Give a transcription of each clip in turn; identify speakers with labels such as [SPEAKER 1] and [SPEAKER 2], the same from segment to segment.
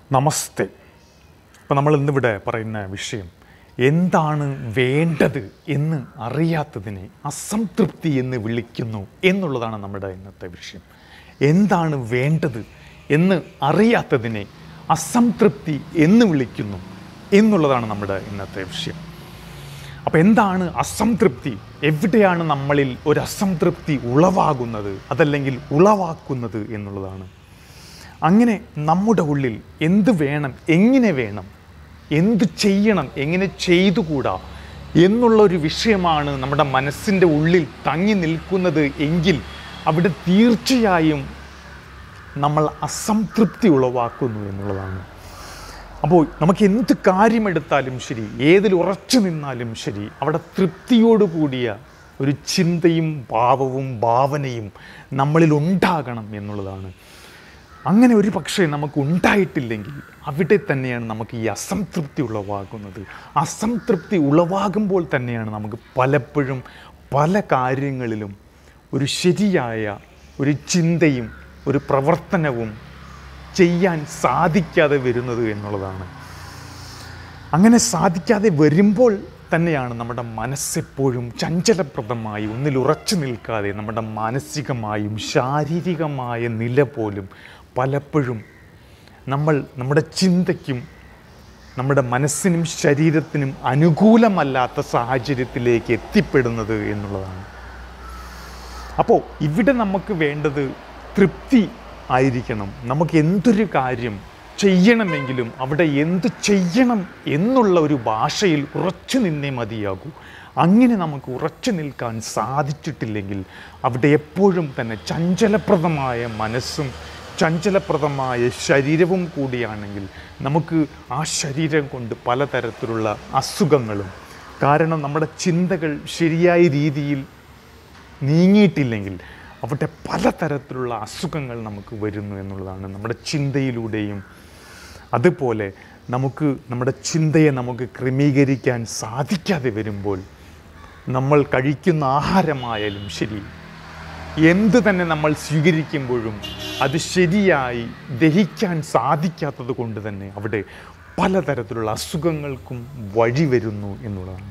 [SPEAKER 1] നമസ്തേ അപ്പോൾ നമ്മൾ ഇന്നിവിടെ പറയുന്ന വിഷയം എന്താണ് വേണ്ടത് എന്ന് അറിയാത്തതിനെ അസംതൃപ്തി എന്ന് വിളിക്കുന്നു എന്നുള്ളതാണ് നമ്മുടെ ഇന്നത്തെ വിഷയം എന്താണ് വേണ്ടത് എന്ന് അറിയാത്തതിനെ അസംതൃപ്തി എന്ന് വിളിക്കുന്നു എന്നുള്ളതാണ് നമ്മുടെ ഇന്നത്തെ വിഷയം അപ്പോൾ എന്താണ് അസംതൃപ്തി എവിടെയാണ് നമ്മളിൽ ഒരു അസംതൃപ്തി ഉളവാകുന്നത് അതല്ലെങ്കിൽ ഉളവാക്കുന്നത് എന്നുള്ളതാണ് അങ്ങനെ നമ്മുടെ ഉള്ളിൽ എന്ത് വേണം എങ്ങനെ വേണം എന്ത് ചെയ്യണം എങ്ങനെ ചെയ്തുകൂടാ എന്നുള്ള ഒരു വിഷയമാണ് നമ്മുടെ മനസ്സിൻ്റെ ഉള്ളിൽ തങ്ങി നിൽക്കുന്നത് എങ്കിൽ അവിടെ തീർച്ചയായും നമ്മൾ അസംതൃപ്തി ഉളവാക്കുന്നു എന്നുള്ളതാണ് അപ്പോൾ നമുക്ക് എന്ത് കാര്യമെടുത്താലും ശരി ഏതിൽ ഉറച്ചു നിന്നാലും ശരി അവിടെ തൃപ്തിയോട് കൂടിയ ഒരു ചിന്തയും ഭാവവും ഭാവനയും നമ്മളിൽ ഉണ്ടാകണം എന്നുള്ളതാണ് അങ്ങനെ ഒരു പക്ഷേ നമുക്ക് ഉണ്ടായിട്ടില്ലെങ്കിൽ അവിടെ തന്നെയാണ് നമുക്ക് ഈ അസംതൃപ്തി ഉളവാകുന്നത് അസംതൃപ്തി ഉളവാകുമ്പോൾ തന്നെയാണ് നമുക്ക് പലപ്പോഴും പല കാര്യങ്ങളിലും ഒരു ശരിയായ ഒരു ചിന്തയും ഒരു പ്രവർത്തനവും ചെയ്യാൻ സാധിക്കാതെ വരുന്നത് എന്നുള്ളതാണ് അങ്ങനെ സാധിക്കാതെ വരുമ്പോൾ തന്നെയാണ് നമ്മുടെ മനസ്സെപ്പോഴും ചഞ്ചലപ്രദമായി ഒന്നിൽ ഉറച്ചു നിൽക്കാതെ നമ്മുടെ മാനസികമായും ശാരീരികമായ നില പോലും പലപ്പോഴും നമ്മൾ നമ്മുടെ ചിന്തയ്ക്കും നമ്മുടെ മനസ്സിനും ശരീരത്തിനും അനുകൂലമല്ലാത്ത സാഹചര്യത്തിലേക്ക് എത്തിപ്പെടുന്നത് എന്നുള്ളതാണ് അപ്പോൾ ഇവിടെ നമുക്ക് വേണ്ടത് തൃപ്തി ആയിരിക്കണം നമുക്ക് എന്തൊരു കാര്യം ചെയ്യണമെങ്കിലും അവിടെ എന്ത് ചെയ്യണം എന്നുള്ള ഒരു ഭാഷയിൽ ഉറച്ചു നിന്നേ മതിയാകൂ അങ്ങനെ നമുക്ക് ഉറച്ചു നിൽക്കാൻ സാധിച്ചിട്ടില്ലെങ്കിൽ അവിടെ എപ്പോഴും തന്നെ ചഞ്ചലപ്രദമായ മനസ്സും ചഞ്ചലപ്രദമായ ശരീരവും കൂടിയാണെങ്കിൽ നമുക്ക് ആ ശരീരം കൊണ്ട് പലതരത്തിലുള്ള അസുഖങ്ങളും കാരണം നമ്മുടെ ചിന്തകൾ ശരിയായ രീതിയിൽ നീങ്ങിയിട്ടില്ലെങ്കിൽ അവിടെ പലതരത്തിലുള്ള അസുഖങ്ങൾ നമുക്ക് വരുന്നു എന്നുള്ളതാണ് നമ്മുടെ ചിന്തയിലൂടെയും അതുപോലെ നമുക്ക് നമ്മുടെ ചിന്തയെ നമുക്ക് ക്രമീകരിക്കാൻ സാധിക്കാതെ വരുമ്പോൾ നമ്മൾ കഴിക്കുന്ന ആഹാരമായാലും ശരി എന്ത് തന്നെ നമ്മൾ സ്വീകരിക്കുമ്പോഴും അത് ശരിയായി ദഹിക്കാൻ സാധിക്കാത്തത് കൊണ്ട് തന്നെ അവിടെ പലതരത്തിലുള്ള അസുഖങ്ങൾക്കും വഴി വരുന്നു എന്നുള്ളതാണ്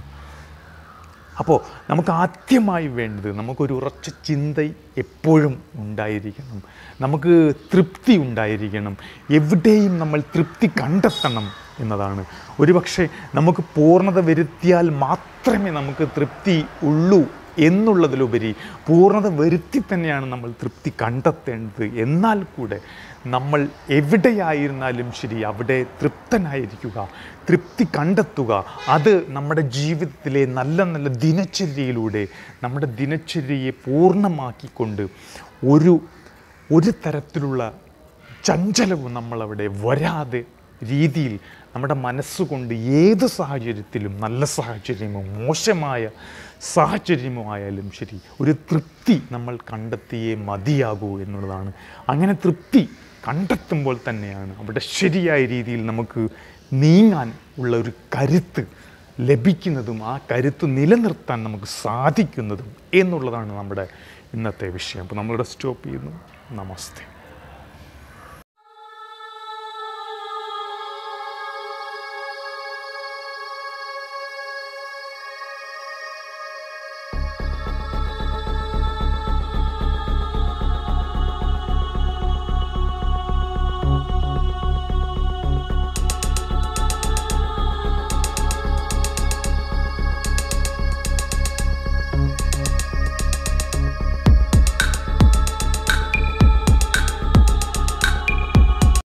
[SPEAKER 1] അപ്പോൾ നമുക്ക് ആദ്യമായി വേണ്ടത് നമുക്കൊരു ഉറച്ച ചിന്ത എപ്പോഴും ഉണ്ടായിരിക്കണം നമുക്ക് തൃപ്തി ഉണ്ടായിരിക്കണം എവിടെയും നമ്മൾ തൃപ്തി കണ്ടെത്തണം എന്നതാണ് ഒരുപക്ഷെ നമുക്ക് പൂർണ്ണത വരുത്തിയാൽ മാത്രമേ നമുക്ക് തൃപ്തി ഉള്ളൂ എന്നുള്ളതിലുപരി പൂർണ്ണത വരുത്തി തന്നെയാണ് നമ്മൾ തൃപ്തി കണ്ടെത്തേണ്ടത് എന്നാൽ കൂടെ നമ്മൾ എവിടെയായിരുന്നാലും ശരി അവിടെ തൃപ്തനായിരിക്കുക തൃപ്തി കണ്ടെത്തുക അത് നമ്മുടെ ജീവിതത്തിലെ നല്ല നല്ല ദിനചര്യയിലൂടെ നമ്മുടെ ദിനചര്യയെ പൂർണ്ണമാക്കിക്കൊണ്ട് ഒരു ഒരു തരത്തിലുള്ള ചഞ്ചലവും നമ്മളവിടെ വരാതെ രീതിയിൽ നമ്മുടെ മനസ്സുകൊണ്ട് ഏത് സാഹചര്യത്തിലും നല്ല സാഹചര്യമോ മോശമായ സാഹചര്യമോ ആയാലും ശരി ഒരു തൃപ്തി നമ്മൾ കണ്ടെത്തിയേ മതിയാകൂ എന്നുള്ളതാണ് അങ്ങനെ തൃപ്തി കണ്ടെത്തുമ്പോൾ തന്നെയാണ് അവിടെ ശരിയായ രീതിയിൽ നമുക്ക് നീങ്ങാൻ ഉള്ള ഒരു കരുത്ത് ലഭിക്കുന്നതും ആ കരുത്ത് നിലനിർത്താൻ നമുക്ക് സാധിക്കുന്നതും എന്നുള്ളതാണ് നമ്മുടെ ഇന്നത്തെ വിഷയം അപ്പോൾ നമ്മളിവിടെ സ്റ്റോപ്പ് ചെയ്യുന്നു നമസ്തേ